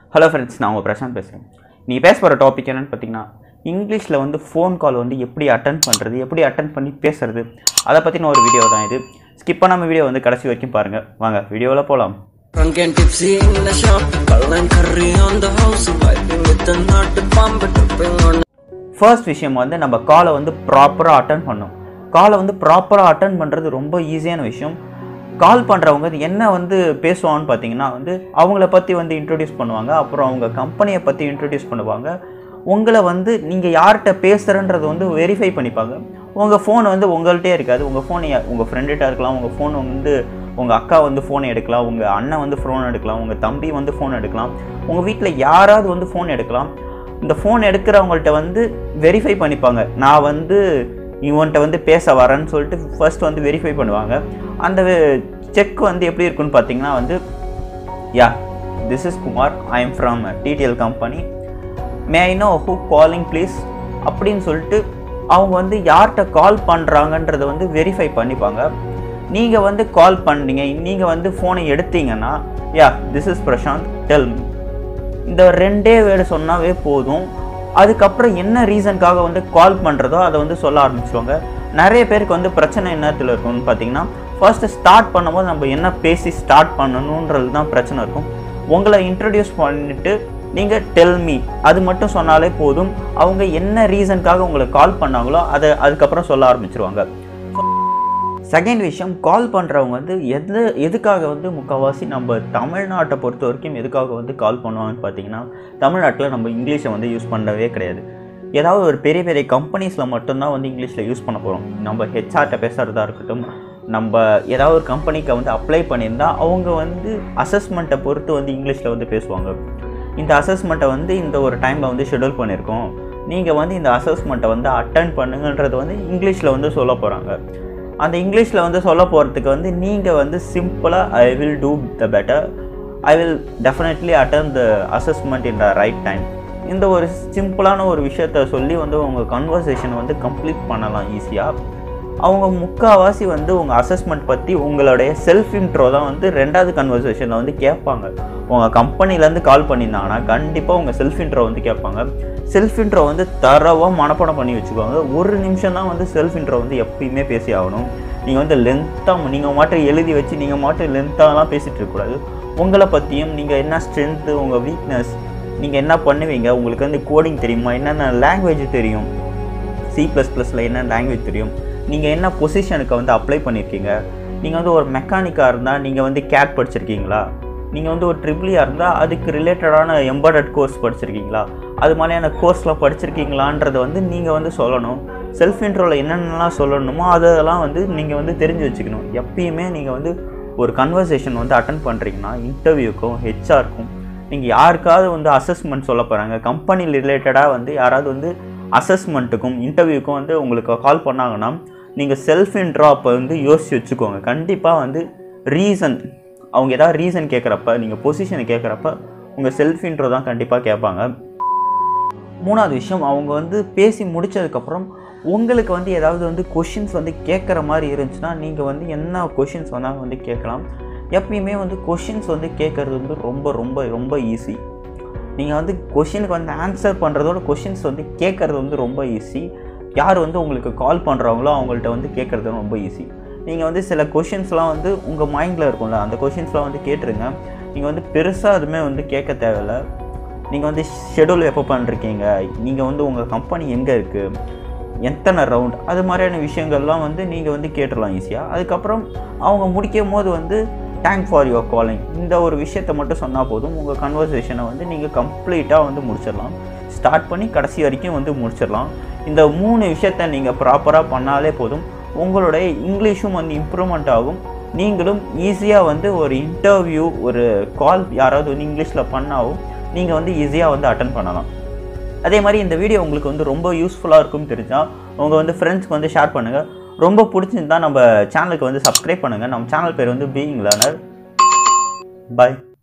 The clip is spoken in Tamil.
ஹலோ ஃப்ரெண்ட்ஸ் நான் உங்கள் பிரசாந்த் பேசுகிறேன் நீ பேச போகிற டாபிக் என்னன்னு பார்த்தீங்கன்னா இங்கிலீஷில் வந்து ஃபோன் கால் வந்து எப்படி அட்டன் பண்ணுறது எப்படி அட்டன் பண்ணி பேசுறது அதை பற்றின ஒரு வீடியோ தான் இது ஸ்கிப் பண்ணாமல் வீடியோ வந்து கடைசி வரைக்கும் பாருங்கள் வாங்க வீடியோவில் போகலாம் Drunk and tipsy in the shop, Pal and curry on the house, vibing with the nut bomb, tripping on first விஷயம் வந்து நம்ம காலை வந்து ப்ராப்பராக அட்டன் பண்ணணும் காலை வந்து ப்ராப்பராக அட்டன் பண்ணுறது ரொம்ப ஈஸியான விஷயம் கால் பண்ணுறவங்க என்ன வந்து பேசுவாங்கன்னு பார்த்தீங்கன்னா வந்து அவங்கள பற்றி வந்து இன்ட்ரடியூஸ் பண்ணுவாங்க அப்புறம் அவங்க கம்பெனியை பற்றி இன்ட்ரடியூஸ் பண்ணுவாங்க உங்களை வந்து நீங்கள் யார்கிட்ட பேசுகிறன்றதை வந்து வெரிஃபை பண்ணிப்பாங்க உங்கள் ஃபோன் வந்து உங்கள்கிட்டே இருக்காது உங்கள் ஃபோன் உங்கள் ஃப்ரெண்டுகிட்ட இருக்கலாம் உங்கள் ஃபோன் வந்து உங்கள் அக்கா வந்து ஃபோன் எடுக்கலாம் உங்கள் அண்ணன் வந்து ஃபோன் எடுக்கலாம் உங்கள் தம்பி வந்து ஃபோன் எடுக்கலாம் உங்கள் வீட்டில் யாராவது வந்து ஃபோன் எடுக்கலாம் இந்த ஃபோன் எடுக்கிறவங்கள்ட்ட வந்து வெரிஃபை பண்ணிப்பாங்க நான் வந்து இவன்கிட்ட வந்து பேச வரேன்னு சொல்லிட்டு ஃபர்ஸ்ட் வந்து வெரிஃபை பண்ணுவாங்க அந்த செக் வந்து எப்படி இருக்குன்னு பார்த்தீங்கன்னா வந்து yeah this is Kumar I am from TDL company may I know who calling please அப்படின்னு சொல்லிட்டு அவங்க வந்து யார்கிட்ட கால் பண்ணுறாங்கன்றதை வந்து வெரிஃபை பண்ணிப்பாங்க நீங்கள் வந்து கால் பண்ணீங்க நீங்கள் வந்து ஃபோனை எடுத்தீங்கன்னா yeah this is Prashanth tell me இந்த ரெண்டே வேர்டு சொன்னாவே போதும் அதுக்கப்புறம் என்ன ரீசனுக்காக வந்து கால் பண்ணுறதோ அதை வந்து சொல்ல ஆரம்பிச்சிருவாங்க நிறைய பேருக்கு வந்து பிரச்சனை என்னத்தில் இருக்கும்னு பார்த்தீங்கன்னா ஃபர்ஸ்ட்டு ஸ்டார்ட் பண்ணும்போது நம்ம என்ன பேசி ஸ்டார்ட் பண்ணணுன்றது தான் பிரச்சனை இருக்கும் உங்களை இன்ட்ரடியூஸ் பண்ணிட்டு நீங்கள் டெல் மீ அது மட்டும் சொன்னாலே போதும் அவங்க என்ன ரீசனுக்காக உங்களை கால் பண்ணாங்களோ அதை அதுக்கப்புறம் சொல்ல ஆரம்பிச்சிருவாங்க செகண்ட் விஷயம் கால் பண்ணுறவங்க வந்து எது எதுக்காக வந்து முக்கால்வாசி நம்ம தமிழ்நாட்டை பொறுத்த வரைக்கும் எதுக்காக வந்து கால் பண்ணுவாங்கன்னு பார்த்தீங்கன்னா தமிழ்நாட்டில் நம்ம இங்கிலீஷை வந்து யூஸ் பண்ணவே கிடையாது ஏதாவது ஒரு பெரிய பெரிய கம்பெனிஸில் மட்டும்தான் வந்து இங்கிலீஷில் யூஸ் பண்ண போகிறோம் நம்ம ஹெச்ஆர்ட்ட பேசுகிறதா இருக்கட்டும் நம்ம ஏதாவது ஒரு கம்பெனிக்கு வந்து அப்ளை பண்ணியிருந்தா அவங்க வந்து அசஸ்மெண்ட்டை பொறுத்து வந்து இங்கிலீஷில் வந்து பேசுவாங்க இந்த அசஸ்மெண்ட்டை வந்து இந்த ஒரு டைமில் வந்து ஷெடியூல் பண்ணியிருக்கோம் நீங்கள் வந்து இந்த அசஸ்மெண்ட்டை வந்து அட்டன் பண்ணுங்கன்றது வந்து இங்கிலீஷில் வந்து சொல்ல போகிறாங்க அந்த இங்கிலீஷில் வந்து சொல்ல போகிறதுக்கு வந்து நீங்கள் வந்து சிம்பிளாக I will do the better I will definitely attend the assessment in the right time இந்த ஒரு சிம்பிளான ஒரு விஷயத்த சொல்லி வந்து உங்கள் கன்வர்சேஷனை வந்து கம்ப்ளீட் பண்ணலாம் ஈஸியாக அவங்க முக்கால்வாசி வந்து உங்கள் அசஸ்மெண்ட் பற்றி உங்களுடைய செல்ஃப் இன்ட்ரோ தான் வந்து ரெண்டாவது கன்வர்சேஷனில் வந்து கேட்பாங்க உங்கள் கம்பெனிலேருந்து கால் பண்ணியிருந்தாங்கன்னா கண்டிப்பாக உங்கள் செல்ஃப் இன்ட்ரோ வந்து கேட்பாங்க செல்ஃப் இன்ட்ரோ வந்து தரவாக மனப்பாடம் பண்ணி வச்சுக்குவாங்க ஒரு நிமிஷம் தான் வந்து செல்ஃப் இன்ட்ரோ வந்து எப்பயுமே பேசி ஆகணும் நீங்கள் வந்து லென்த்தாக நீங்கள் மாட்டம் எழுதி வச்சு நீங்கள் மாட்டம் லென்த்தாகலாம் பேசிகிட்டு இருக்கக்கூடாது உங்களை பற்றியும் நீங்கள் என்ன ஸ்ட்ரென்த்து உங்கள் வீக்னஸ் நீங்கள் என்ன பண்ணுவீங்க உங்களுக்கு வந்து கோடிங் தெரியுமா என்னென்ன லாங்குவேஜ் தெரியும் சி ப்ளஸ் ப்ளஸில் என்ன லாங்குவேஜ் தெரியும் நீங்கள் என்ன பொசிஷனுக்கு வந்து அப்ளை பண்ணியிருக்கீங்க நீங்கள் வந்து ஒரு மெக்கானிக்காக இருந்தால் நீங்கள் வந்து கேட் படிச்சிருக்கீங்களா நீங்கள் வந்து ஒரு ட்ரிபிளியாக இருந்தால் அதுக்கு ரிலேட்டடான எம்பாய்டட் கோர்ஸ் படிச்சிருக்கீங்களா அது மாதிரியான கோர்ஸ்லாம் படிச்சிருக்கீங்களான்றதை வந்து நீங்கள் வந்து சொல்லணும் செல்ஃப் இன்ட்ரோவில் என்னென்னலாம் சொல்லணுமோ அதெல்லாம் வந்து நீங்கள் வந்து தெரிஞ்சு வச்சுக்கணும் எப்பயுமே நீங்கள் வந்து ஒரு கன்வர்சேஷன் வந்து அட்டன் பண்ணுறீங்கன்னா இன்டர்வியூக்கும் ஹெச்ஆருக்கும் நீங்கள் யாருக்காவது வந்து அசஸ்மெண்ட் சொல்ல போகிறாங்க கம்பெனி ரிலேட்டடாக வந்து யாராவது வந்து அசஸ்மெண்ட்டுக்கும் இன்டர்வியூக்கும் வந்து உங்களுக்கு கால் பண்ணாங்கன்னா நீங்கள் செல்ஃப் இன்ட்ரோ அப்போ வந்து யோசிச்சு வச்சுக்கோங்க கண்டிப்பாக வந்து ரீசன் அவங்க ஏதாவது ரீசன் கேட்குறப்ப நீங்கள் பொசிஷனை கேட்குறப்ப உங்கள் செல்ஃப் இன்ட்ரோ தான் கண்டிப்பாக கேட்பாங்க மூணாவது விஷயம் அவங்க வந்து பேசி முடித்ததுக்கப்புறம் உங்களுக்கு வந்து ஏதாவது வந்து கொஷின்ஸ் வந்து கேட்குற மாதிரி இருந்துச்சுன்னா நீங்கள் வந்து என்ன கொஷின்ஸ் வந்தால் வந்து கேட்கலாம் எப்பயுமே வந்து கொஷின்ஸ் வந்து கேட்குறது வந்து ரொம்ப ரொம்ப ரொம்ப ஈஸி நீங்கள் வந்து கொஷினுக்கு வந்து ஆன்சர் பண்ணுறதோட கொஷின்ஸ் வந்து கேட்குறது வந்து ரொம்ப ஈஸி யார் வந்து உங்களுக்கு கால் பண்ணுறாங்களோ அவங்கள்ட்ட வந்து கேட்குறது ரொம்ப ஈஸி நீங்கள் வந்து சில கொஷின்ஸ்லாம் வந்து உங்கள் மைண்டில் இருக்கும்ல அந்த கொஷின்ஸ்லாம் வந்து கேட்டுருங்க நீங்கள் வந்து பெருசாக எதுவுமே வந்து கேட்க தேவையில்ல நீங்கள் வந்து ஷெடியூல் எப்போ பண்ணிருக்கீங்க நீங்கள் வந்து உங்கள் கம்பெனி எங்கே இருக்குது எத்தனை ரவுண்ட் அது மாதிரியான விஷயங்கள்லாம் வந்து நீங்கள் வந்து கேட்டுடலாம் ஈஸியாக அதுக்கப்புறம் அவங்க முடிக்கும் போது வந்து தேங்க் ஃபார் யுவர் காலிங் இந்த ஒரு விஷயத்த மட்டும் சொன்னால் போதும் உங்கள் கன்வர்சேஷனை வந்து நீங்கள் கம்ப்ளீட்டாக வந்து முடிச்சிடலாம் ஸ்டார்ட் பண்ணி கடைசி வரைக்கும் வந்து முடிச்சிடலாம் இந்த மூணு விஷயத்த நீங்கள் ப்ராப்பராக பண்ணாலே போதும் உங்களுடைய இங்கிலீஷும் வந்து இம்ப்ரூவ்மெண்ட் ஆகும் நீங்களும் ஈஸியாக வந்து ஒரு இன்டர்வியூ ஒரு கால் யாராவது வந்து இங்கிலீஷில் பண்ணாவும் நீங்கள் வந்து ஈஸியாக வந்து அட்டன் பண்ணலாம் அதே மாதிரி இந்த வீடியோ உங்களுக்கு வந்து ரொம்ப யூஸ்ஃபுல்லாக இருக்கும்னு தெரிஞ்சால் உங்கள் வந்து ஃப்ரெண்ட்ஸ்க்கு வந்து ஷேர் பண்ணுங்கள் ரொம்ப பிடிச்சிருந்தா நம்ம சேனலுக்கு வந்து சப்ஸ்கிரைப் பண்ணுங்கள் நம்ம சேனல் பேர் வந்து பீயிங் லேர்னர் பாய்